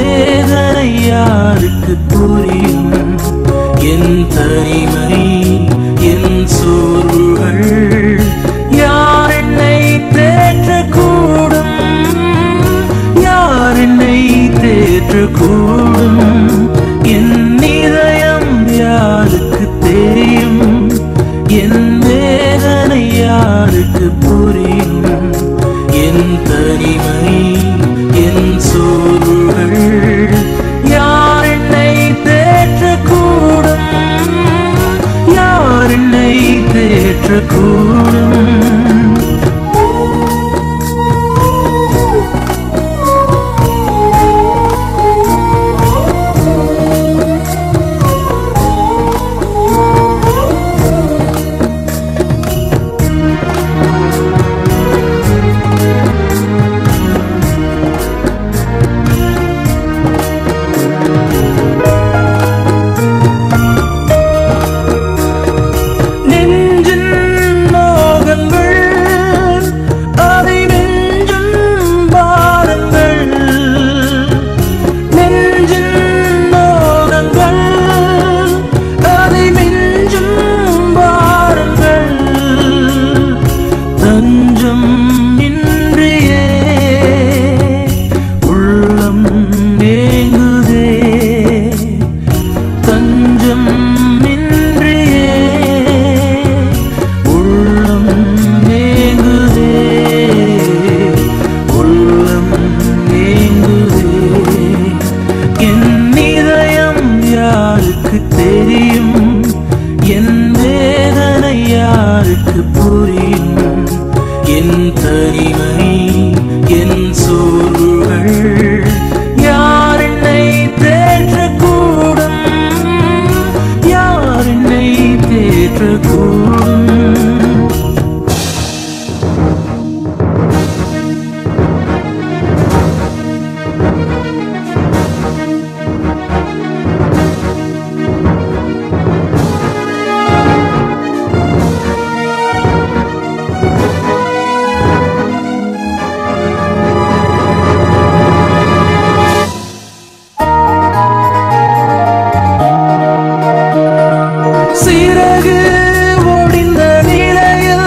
வேதனை யாருக்கு புரியும் என் தனிமை என் சோர்வுகள் யார் என்னை தேற்றக்கூடும் யார் என்னை தேற்றக்கூடும் என் இதயம் யாருக்கு தெரியும் என் வேதனை யாருக்கு புரியும் என் தனிமை என் சோர்வுகள் யார் என்னை தேற்றக்கூடும் யார் என்னை தேற்றக்கூடும் நெஞ்சின் மோகங்கள் அதை நெஞ்சும் பாரங்கள் நெஞ்சின் மோகங்கள் அதை நெஞ்சும் பாரங்கள் தஞ்சம் இன்றியே உள்ளம் ஏங்குதே தஞ்சம் இன்றியே உள்ளம் ஏங்குதே உள்ளம் ஏங்குதே என் இதயம் யாருக்கு தெரியும் என் வேதனை யாருக்கு புரியும் என் தனிமை என் சோர்வுகள் யார் என்னை தேற்றக்கூடும் யார் என்னை தேற்றக்கூடும் சிறகு ஒடிந்த நிலையில்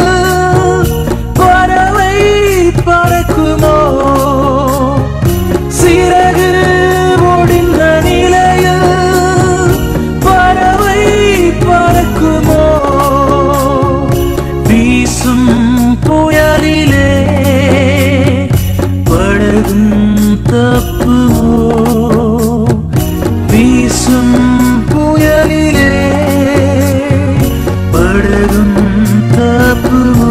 பறவை பறக்குமோ சிறகு ஒடிந்த நிலையில் பறவை பறக்குமோ வீசும் புயலிலே படகும் தப்புமோ வீசும் புயலிலே படகும் தப்புமோ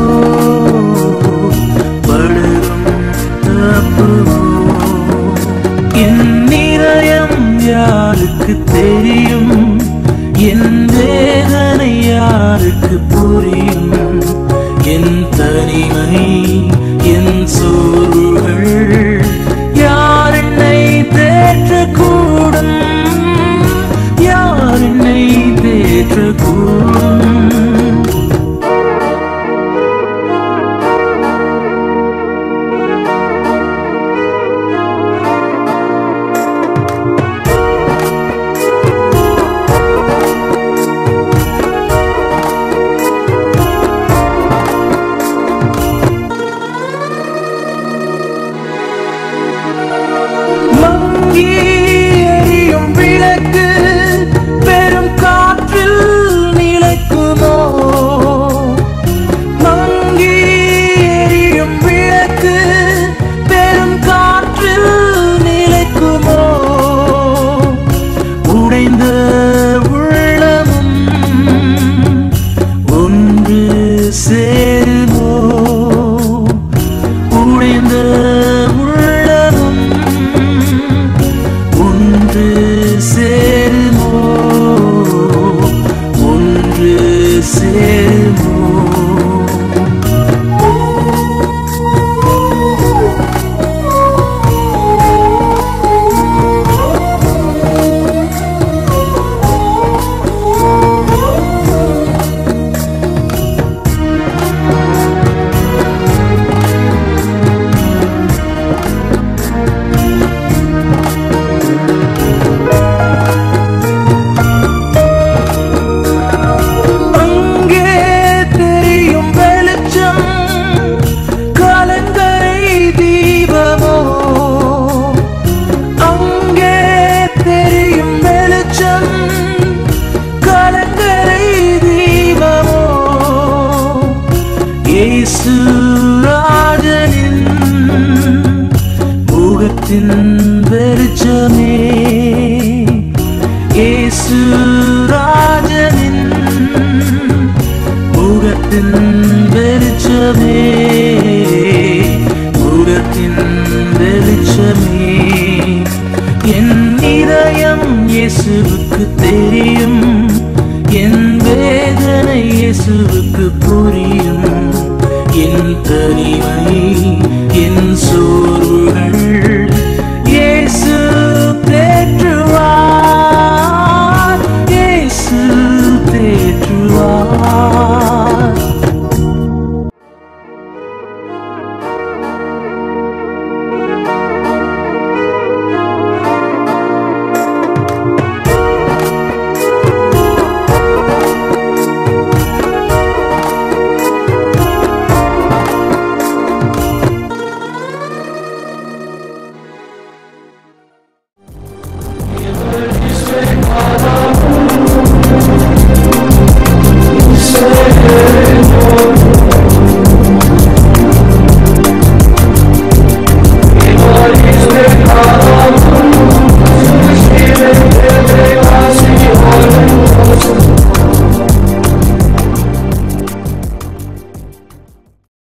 படகும் தப்புமோ என் இதயம் யாருக்கு தெரியும் என் வேதனை யாருக்கு புரியும் என் தனிமை என் சோர்வுகள் யார் என்னை தேற்றக்கூடும் யார் என்னை தேற்றக்கூடும் என் இதயம் இயேசுவுக்கு தெரியும் என் வேதனை இயேசுவுக்கு புரியும் என் தனிமை என் சோதனை